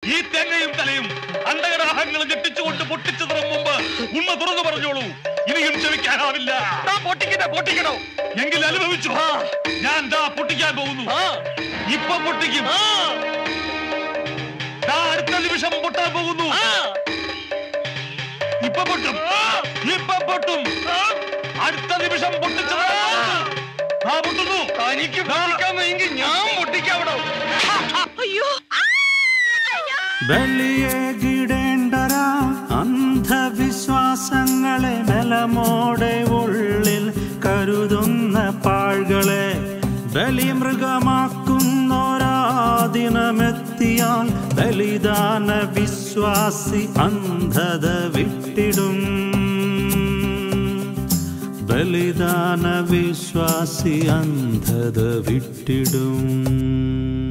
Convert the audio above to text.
ഈ തേങ്ങയും തലയും അണ്ടകടാഹങ്ങൾ ഞെട്ടിച്ചുകൊണ്ട് പൊട്ടിച്ചു തരും മുമ്പ് ഉണ്മ തുറന്നു പറഞ്ഞോളൂ ഇനിയും ക്ഷമിക്കാനാവില്ല പൊട്ടിക്കട്ടെ പൊട്ടിക്കണോ എങ്കിൽ അനുഭവിച്ചു ഞാൻ ദാ പൊട്ടിക്കാൻ പോകുന്നു ഇപ്പൊ പൊട്ടിക്കും ദാ അടുത്ത നിമിഷം പൊട്ടാൻ പോകുന്നു ഇപ്പൊ പൊട്ടും ഇപ്പൊ പൊട്ടും അടുത്ത നിമിഷം പൊട്ടിച്ചു ആ പൊട്ടുന്നു തനിക്ക് പൊട്ടിക്കാൻ വയ്യെങ്കിൽ ഞാൻ പൊട്ടിക്കാവിടോ അയ്യോ ബലിയേകിടേണ്ടര അന്ധവിശ്വാസങ്ങളെ നിലമോടെ ഉള്ളിൽ കരുതുന്ന പാഴ്കളെ ബലിമൃഗമാക്കുന്നൊരാദിനമെത്തിയാൽ ബലിദാന വിശ്വാസി അന്ധത വിട്ടിടും ബലിദാന വിശ്വാസി അന്ധത വിട്ടിടും